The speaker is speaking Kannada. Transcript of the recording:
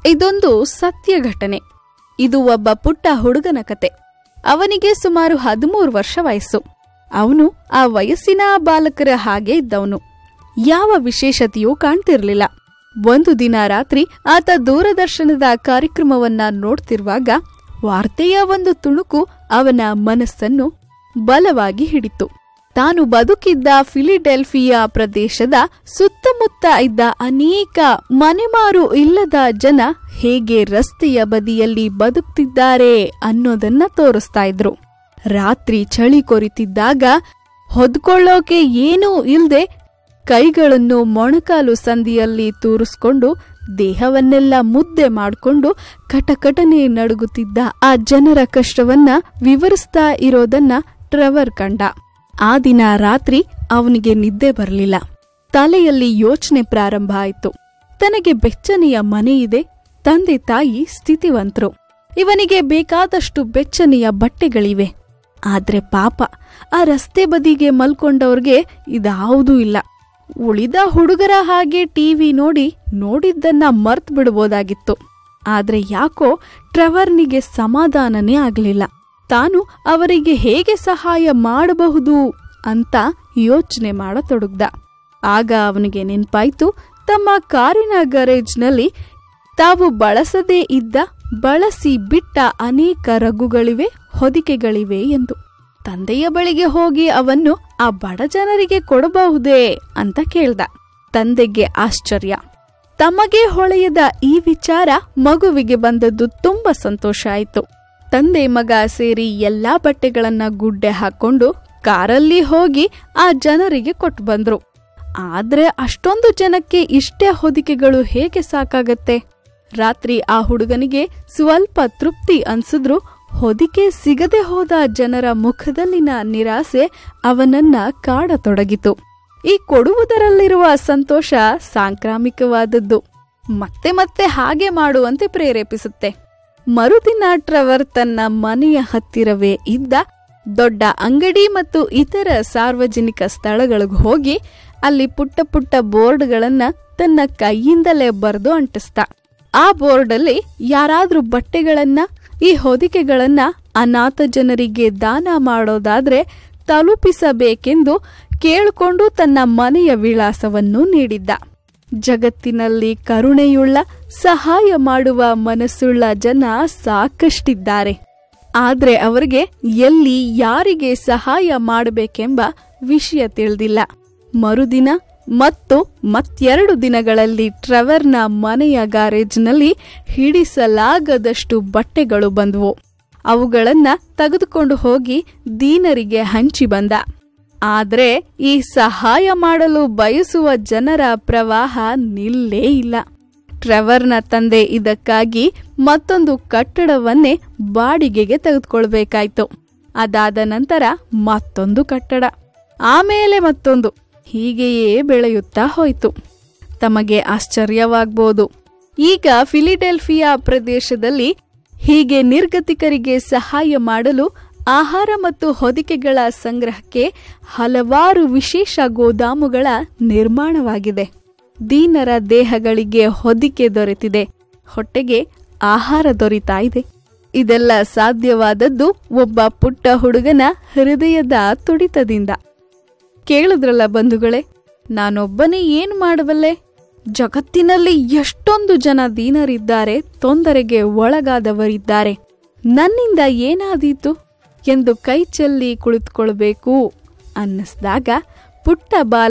ಇದೊಂದು ಸತ್ಯ ಘಟನೆ ಇದು ಒಬ್ಬ ಪುಟ್ಟ ಹುಡುಗನ ಕತೆ ಅವನಿಗೆ ಸುಮಾರು ಹದಿಮೂರು ವರ್ಷ ವಯಸ್ಸು ಅವನು ಆ ವಯಸ್ಸಿನ ಬಾಲಕರ ಹಾಗೆ ಇದ್ದವನು ಯಾವ ವಿಶೇಷತೆಯೂ ಕಾಣ್ತಿರ್ಲಿಲ್ಲ ಒಂದು ದಿನ ರಾತ್ರಿ ಆತ ದೂರದರ್ಶನದ ಕಾರ್ಯಕ್ರಮವನ್ನ ನೋಡ್ತಿರುವಾಗ ವಾರ್ತೆಯ ಒಂದು ತುಣುಕು ಅವನ ಮನಸ್ಸನ್ನು ಬಲವಾಗಿ ಹಿಡಿತು ತಾನು ಬದುಕಿದ್ದ ಫಿಲಿಡೆಲ್ಫಿಯಾ ಪ್ರದೇಶದ ಸುತ್ತಮುತ್ತ ಇದ್ದ ಅನೇಕ ಮನೆಮಾರು ಇಲ್ಲದ ಜನ ಹೇಗೆ ರಸ್ತೆಯ ಬದಿಯಲ್ಲಿ ಬದುಕ್ತಿದ್ದಾರೆ ಅನ್ನೋದನ್ನ ತೋರಿಸ್ತಾ ಇದ್ರು ರಾತ್ರಿ ಚಳಿ ಕೊರಿತಿದ್ದಾಗ ಹೊದ್ಕೊಳ್ಳೋಕೆ ಏನೂ ಇಲ್ದೆ ಕೈಗಳನ್ನು ಮೊಣಕಾಲು ಸಂದಿಯಲ್ಲಿ ತೂರಿಸ್ಕೊಂಡು ದೇಹವನ್ನೆಲ್ಲ ಮುದ್ದೆ ಮಾಡಿಕೊಂಡು ಕಟಕಟನೆ ನಡುಗುತ್ತಿದ್ದ ಆ ಜನರ ಕಷ್ಟವನ್ನ ವಿವರಿಸ್ತಾ ಇರೋದನ್ನ ಟ್ರೆವರ್ ಕಂಡ ಆ ದಿನ ರಾತ್ರಿ ಅವನಿಗೆ ನಿದ್ದೆ ಬರಲಿಲ್ಲ ತಲೆಯಲ್ಲಿ ಯೋಚನೆ ಪ್ರಾರಂಭ ಆಯಿತು ತನಗೆ ಬೆಚ್ಚನೆಯ ಮನೆಯಿದೆ ತಂದೆ ತಾಯಿ ಸ್ಥಿತಿವಂತರು ಇವನಿಗೆ ಬೇಕಾದಷ್ಟು ಬೆಚ್ಚನೆಯ ಬಟ್ಟೆಗಳಿವೆ ಆದ್ರೆ ಪಾಪ ಆ ರಸ್ತೆ ಬದಿಗೆ ಮಲ್ಕೊಂಡವ್ರಿಗೆ ಇದಾವುದೂ ಇಲ್ಲ ಉಳಿದ ಹುಡುಗರ ಹಾಗೆ ಟಿವಿ ನೋಡಿ ನೋಡಿದ್ದನ್ನ ಮರ್ತ್ ಬಿಡ್ಬೋದಾಗಿತ್ತು ಆದ್ರೆ ಯಾಕೋ ಟ್ರೆವರ್ನಿಗೆ ಸಮಾಧಾನನೇ ಆಗ್ಲಿಲ್ಲ ತಾನು ಅವರಿಗೆ ಹೇಗೆ ಸಹಾಯ ಮಾಡಬಹುದು ಅಂತ ಯೋಚನೆ ಮಾಡತೊಡಗ್ದ ಆಗ ಅವನಿಗೆ ನೆನ್ಪಾಯ್ತು ತಮ್ಮ ಕಾರಿನ ಗರೇಜ್ನಲ್ಲಿ ತಾವು ಬಳಸದೇ ಇದ್ದ ಬಳಸಿ ಬಿಟ್ಟ ಅನೇಕ ರಗ್ಗುಗಳಿವೆ ಹೊದಿಕೆಗಳಿವೆ ಎಂದು ತಂದೆಯ ಬಳಿಗೆ ಹೋಗಿ ಅವನ್ನು ಆ ಬಡ ಜನರಿಗೆ ಕೊಡಬಹುದೇ ಅಂತ ಕೇಳ್ದ ತಂದೆಗೆ ಆಶ್ಚರ್ಯ ತಮಗೆ ಹೊಳೆಯದ ಈ ವಿಚಾರ ಮಗುವಿಗೆ ಬಂದದ್ದು ತುಂಬಾ ಸಂತೋಷ ಆಯಿತು ತಂದೆ ಮಗ ಸೇರಿ ಎಲ್ಲಾ ಬಟ್ಟೆಗಳನ್ನ ಗುಡ್ಡೆ ಹಾಕೊಂಡು ಕಾರಲ್ಲಿ ಹೋಗಿ ಆ ಜನರಿಗೆ ಕೊಟ್ಟು ಬಂದ್ರು ಆದ್ರೆ ಅಷ್ಟೊಂದು ಜನಕ್ಕೆ ಇಷ್ಟೇ ಹೊದಿಕೆಗಳು ಹೇಗೆ ಸಾಕಾಗತ್ತೆ ರಾತ್ರಿ ಆ ಹುಡುಗನಿಗೆ ಸ್ವಲ್ಪ ತೃಪ್ತಿ ಅನ್ಸಿದ್ರು ಹೊದಿಕೆ ಸಿಗದೆ ಹೋದ ಜನರ ಮುಖದಲ್ಲಿನ ನಿರಾಸೆ ಅವನನ್ನ ಕಾಡತೊಡಗಿತು ಈ ಕೊಡುವುದರಲ್ಲಿರುವ ಸಂತೋಷ ಸಾಂಕ್ರಾಮಿಕವಾದದ್ದು ಮತ್ತೆ ಮತ್ತೆ ಹಾಗೆ ಮಾಡುವಂತೆ ಪ್ರೇರೇಪಿಸುತ್ತೆ ಮರುದಿನ ಟ್ರವರ್ ತನ್ನ ಮನೆಯ ಹತ್ತಿರವೇ ಇದ್ದ ದೊಡ್ಡ ಅಂಗಡಿ ಮತ್ತು ಇತರ ಸಾರ್ವಜನಿಕ ಸ್ಥಳಗಳಿಗೆ ಹೋಗಿ ಅಲ್ಲಿ ಪುಟ್ಟ ಪುಟ್ಟ ಬೋರ್ಡ್ಗಳನ್ನ ತನ್ನ ಕೈಯಿಂದಲೇ ಬರೆದು ಅಂಟಿಸ್ತ ಆ ಬೋರ್ಡಲ್ಲಿ ಯಾರಾದ್ರೂ ಬಟ್ಟೆಗಳನ್ನ ಈ ಹೊದಿಕೆಗಳನ್ನ ಅನಾಥ ಜನರಿಗೆ ದಾನ ಮಾಡೋದಾದ್ರೆ ತಲುಪಿಸಬೇಕೆಂದು ಕೇಳಿಕೊಂಡು ತನ್ನ ಮನೆಯ ವಿಳಾಸವನ್ನು ನೀಡಿದ್ದ ಜಗತ್ತಿನಲ್ಲಿ ಕರುಣೆಯುಳ್ಳ ಸಹಾಯ ಮಾಡುವ ಮನಸ್ಸುಳ್ಳ ಜನ ಸಾಕಷ್ಟಿದ್ದಾರೆ ಆದ್ರೆ ಅವರಿಗೆ ಎಲ್ಲಿ ಯಾರಿಗೆ ಸಹಾಯ ಮಾಡಬೇಕೆಂಬ ವಿಷಯ ತಿಳಿದಿಲ್ಲ ಮರುದಿನ ಮತ್ತು ಮತ್ತೆರಡು ದಿನಗಳಲ್ಲಿ ಟ್ರೆವರ್ನ ಮನೆಯ ಗ್ಯಾರೇಜ್ನಲ್ಲಿ ಹಿಡಿಸಲಾಗದಷ್ಟು ಬಟ್ಟೆಗಳು ಬಂದವು ಅವುಗಳನ್ನ ತೆಗೆದುಕೊಂಡು ಹೋಗಿ ದೀನರಿಗೆ ಹಂಚಿ ಬಂದ ಆದ್ರೆ ಈ ಸಹಾಯ ಮಾಡಲು ಬಯಸುವ ಜನರ ಪ್ರವಾಹ ನಿಲ್ಲೇ ಇಲ್ಲ ಟ್ರೆವರ್ನ ತಂದೆ ಇದಕ್ಕಾಗಿ ಮತ್ತೊಂದು ಕಟ್ಟಡವನ್ನೇ ಬಾಡಿಗೆಗೆ ತೆಗೆದುಕೊಳ್ಬೇಕಾಯ್ತು ಅದಾದ ನಂತರ ಮತ್ತೊಂದು ಕಟ್ಟಡ ಆಮೇಲೆ ಮತ್ತೊಂದು ಹೀಗೆಯೇ ಬೆಳೆಯುತ್ತಾ ಹೋಯಿತು ತಮಗೆ ಆಶ್ಚರ್ಯವಾಗ್ಬೋದು ಈಗ ಫಿಲಿಡೆಲ್ಫಿಯಾ ಪ್ರದೇಶದಲ್ಲಿ ಹೀಗೆ ನಿರ್ಗತಿಕರಿಗೆ ಸಹಾಯ ಮಾಡಲು ಆಹಾರ ಮತ್ತು ಹೊದಿಕೆಗಳ ಸಂಗ್ರಹಕ್ಕೆ ಹಲವಾರು ವಿಶೇಷ ಗೋದಾಮುಗಳ ನಿರ್ಮಾಣವಾಗಿದೆ ದೀನರ ದೇಹಗಳಿಗೆ ಹೊದಿಕೆ ದೊರೆತಿದೆ ಹೊಟ್ಟೆಗೆ ಆಹಾರ ದೊರೀತಾ ಇದೆ ಇದೆಲ್ಲ ಸಾಧ್ಯವಾದದ್ದು ಒಬ್ಬ ಪುಟ್ಟ ಹುಡುಗನ ಹೃದಯದ ತುಡಿತದಿಂದ ಕೇಳಿದ್ರಲ್ಲ ಬಂಧುಗಳೇ ನಾನೊಬ್ಬನೇ ಏನ್ ಮಾಡಬಲ್ಲೆ ಜಗತ್ತಿನಲ್ಲಿ ಎಷ್ಟೊಂದು ಜನ ದೀನರಿದ್ದಾರೆ ತೊಂದರೆಗೆ ಒಳಗಾದವರಿದ್ದಾರೆ ನನ್ನಿಂದ ಏನಾದೀತು ಎಂದು ಕೈ ಚೆಲ್ಲಿ ಕುಳಿತುಕೊಳ್ಬೇಕು ಅನ್ನಿಸ್ದಾಗ ಪುಟ್ಟ ಬಾಲ